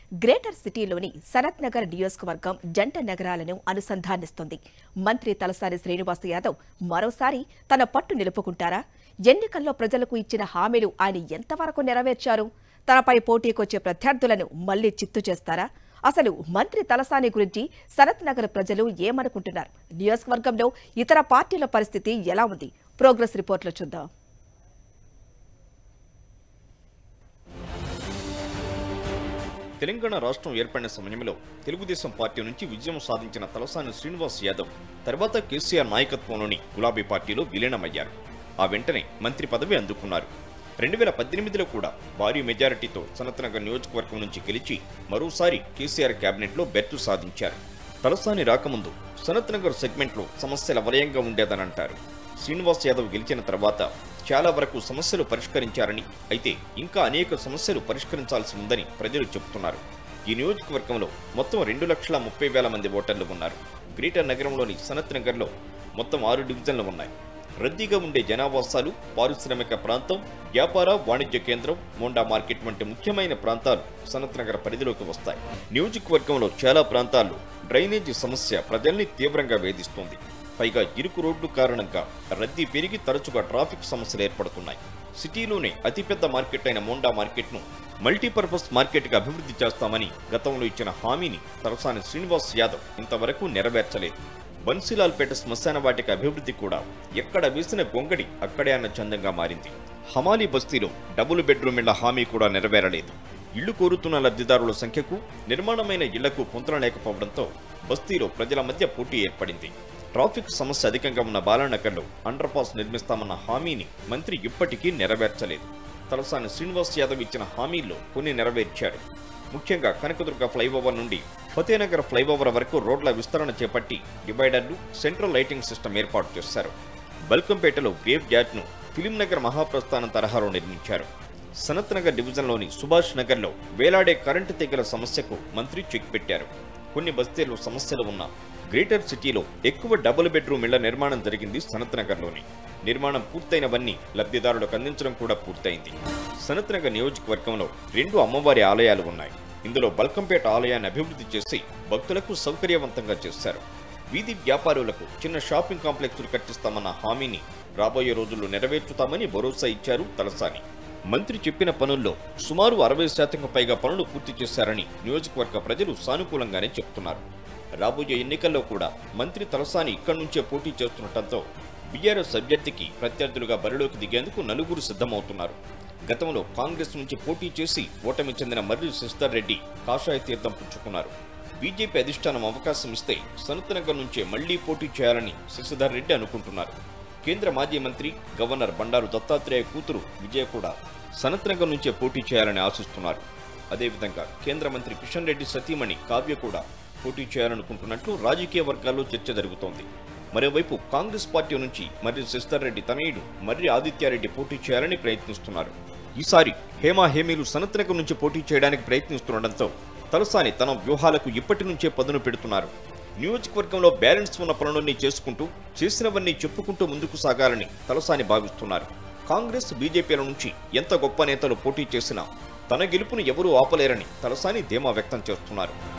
greater సిటీలోని సనత్ నగర్ నియోజకవర్గం జంట నగరాలను అనుసంధానిస్తుంది మంత్రి తలసాని శ్రీనివాస్ యాదవ్ మరోసారి తన పట్టు నిలుపుకుంటారా ఎన్నికల్లో ప్రజలకు ఇచ్చిన హామీలు ఆయన ఎంతవరకు నెరవేర్చారు తనపై పోటీకొచ్చే ప్రత్యర్థులను మళ్లీ చిత్తు చేస్తారా అసలు మంత్రి తలసాని గురించి సనత్ నగర్ ప్రజలు ఏమనుకుంటున్నారు నియోజకవర్గంలో ఇతర పార్టీల పరిస్థితి ఎలా ఉంది ప్రోగ్రెస్ రిపోర్ట్లో చూద్దాం తెలంగాణ రాష్ట్రం ఏర్పడిన సమయంలో తెలుగుదేశం పార్టీ నుంచి విజయం సాధించిన తలసాని శ్రీనివాస్ యాదవ్ తర్వాత కేసీఆర్ నాయకత్వంలోని గులాబీ పార్టీలో విలీనమయ్యారు ఆ వెంటనే మంత్రి పదవి అందుకున్నారు రెండు వేల పద్దెనిమిదిలో కూడా భారీ మెజారిటీతో సనత్నగర్ నియోజకవర్గం నుంచి గెలిచి మరోసారి కేసీఆర్ కేబినెట్లో బెర్తు సాధించారు తలసాని రాకముందు సనత్నగర్ సెగ్మెంట్లో సమస్యల వలయంగా ఉండేదని అంటారు శ్రీనివాస్ యాదవ్ గెలిచిన తర్వాత చాలా వరకు సమస్యలు పరిష్కరించారని అయితే ఇంకా అనేక సమస్యలు పరిష్కరించాల్సి ఉందని ప్రజలు చెబుతున్నారు ఈ నియోజకవర్గంలో మొత్తం రెండు లక్షల ముప్పై వేల మంది ఓటర్లు ఉన్నారు గ్రేటర్ నగరంలోని సనత్ నగర్లో మొత్తం ఆరు డివిజన్లు ఉన్నాయి రద్దీగా ఉండే జనావాసాలు పారిశ్రామిక ప్రాంతం వ్యాపార వాణిజ్య కేంద్రం మోండా మార్కెట్ వంటి ముఖ్యమైన ప్రాంతాలు సనత్ నగర్ పరిధిలోకి వస్తాయి నియోజకవర్గంలో చాలా ప్రాంతాల్లో డ్రైనేజీ సమస్య ప్రజల్ని తీవ్రంగా వేధిస్తోంది పైగా ఇరుకు రోడ్లు కారణంగా రద్దీ పెరిగి తరచుగా ట్రాఫిక్ సమస్యలు ఏర్పడుతున్నాయి సిటీలోనే అతిపెద్ద మార్కెట్ అయిన మోండా మార్కెట్ను మల్టీపర్పస్ మార్కెట్గా అభివృద్ధి చేస్తామని గతంలో ఇచ్చిన హామీని తలసాని శ్రీనివాస్ యాదవ్ ఇంతవరకు నెరవేర్చలేదు బన్సీలాల్పేట శ్మశాన వాటిక అభివృద్ధి కూడా ఎక్కడ వేసిన గొంగడి అక్కడే అన్న చందంగా మారింది హమాలీ బస్తీలో డబుల్ బెడ్రూమ్ ఇళ్ల హామీ కూడా నెరవేరలేదు ఇళ్లు కోరుతున్న లబ్ధిదారుల సంఖ్యకు నిర్మాణమైన ఇళ్లకు పొంతన లేకపోవడంతో బస్తీలో ప్రజల మధ్య పోటీ ఏర్పడింది ట్రాఫిక్ సమస్య అధికంగా ఉన్న బాలానగర్లో అండర్ పాస్ నిర్మిస్తామన్న హామీని మంత్రి ఇప్పటికీ నెరవేర్చలేదు తలసాని శ్రీనివాస్ యాదవ్ ఇచ్చిన హామీల్లో కొన్ని నెరవేర్చారు ముఖ్యంగా కనకదుర్గ ఫ్లైఓవర్ నుండి ఫతేనగర్ ఫ్లైఓవర్ వరకు రోడ్ల విస్తరణ చేపట్టి డివైడర్లు సెంట్రల్ లైటింగ్ సిస్టమ్ ఏర్పాటు చేశారు బల్కంపేటలో గ్రేవ్ యార్డ్ను ఫిలిం నగర్ మహాప్రస్థానం తరహాలో నిర్మించారు సనత్ నగర్ డివిజన్లోని సుభాష్ నగర్లో వేలాడే కరెంటు తీగల సమస్యకు మంత్రి చెక్ పెట్టారు కొన్ని బస్తీల్లో సమస్యలు ఉన్నా గ్రేటర్ సిటీలో ఎక్కువ డబుల్ బెడ్రూమ్ ఇళ్ల నిర్మాణం జరిగింది సనత్ నగర్లోని నిర్మాణం పూర్తయినవన్నీ లబ్ధిదారులకు అందించడం కూడా పూర్తయింది సనత్ నగర్ నియోజకవర్గంలో రెండు అమ్మవారి ఆలయాలు ఉన్నాయి ఇందులో బల్కంపేట ఆలయాన్ని అభివృద్ధి చేసి భక్తులకు సౌకర్యవంతంగా చేశారు వీధి వ్యాపారులకు చిన్న షాపింగ్ కాంప్లెక్స్లు కట్టిస్తామన్న హామీని రాబోయే రోజుల్లో నెరవేర్చుతామని భరోసా ఇచ్చారు తలసాని మంత్రి చెప్పిన పనుల్లో సుమారు అరవై శాతంకు పైగా పనులు పూర్తి చేశారని నియోజకవర్గ ప్రజలు సానుకూలంగానే చెప్తున్నారు రాబోయే ఎన్నికల్లో కూడా మంత్రి తలసాని ఇక్కడి నుంచే పోటీ చేస్తుండటంతో బీఆర్ఎస్ అభ్యర్థికి ప్రత్యర్థులుగా బరిలోకి దిగేందుకు నలుగురు సిద్ధమవుతున్నారు గతంలో కాంగ్రెస్ నుంచి పోటీ చేసి ఓటమి చెందిన మర్రి శశిధర్ రెడ్డి కాషాయ తీర్థం పుచ్చుకున్నారు బీజేపీ అధిష్టానం అవకాశం ఇస్తే సనత్నగర్ నుంచే మళ్లీ పోటీ చేయాలని శశిధర్ రెడ్డి అనుకుంటున్నారు కేంద్ర మాజీ మంత్రి గవర్నర్ బండారు దత్తాత్రేయ కూతురు విజయ కూడా సనత్నగర్ నుంచే పోటీ చేయాలని ఆశిస్తున్నారు అదేవిధంగా కేంద్ర మంత్రి కిషన్ రెడ్డి సతీమణి కావ్య కూడా పోటీ చేయాలనుకుంటున్నట్లు రాజకీయ వర్గాల్లో చర్చ జరుగుతోంది మరోవైపు కాంగ్రెస్ పార్టీ నుంచి మర్రి శశిధర్ రెడ్డి తనయుడు మర్రి ఆదిత్యారెడ్డి పోటీ చేయాలని ప్రయత్నిస్తున్నారు ఈసారి హేమా హేమీలు సనత్నగర్ నుంచి పోటీ చేయడానికి ప్రయత్నిస్తుండటంతో తలసాని తన వ్యూహాలకు ఇప్పటి నుంచే పదును పెడుతున్నారు నియోజకవర్గంలో బ్యాలెన్స్ ఉన్న పనులన్నీ చేసుకుంటూ చేసినవన్నీ చెప్పుకుంటూ ముందుకు సాగాలని తలసాని భావిస్తున్నారు కాంగ్రెస్ బీజేపీల నుంచి ఎంత గొప్ప నేతలు పోటీ చేసినా తన గెలుపును ఎవరూ ఆపలేరని తలసాని ధీమా వ్యక్తం చేస్తున్నారు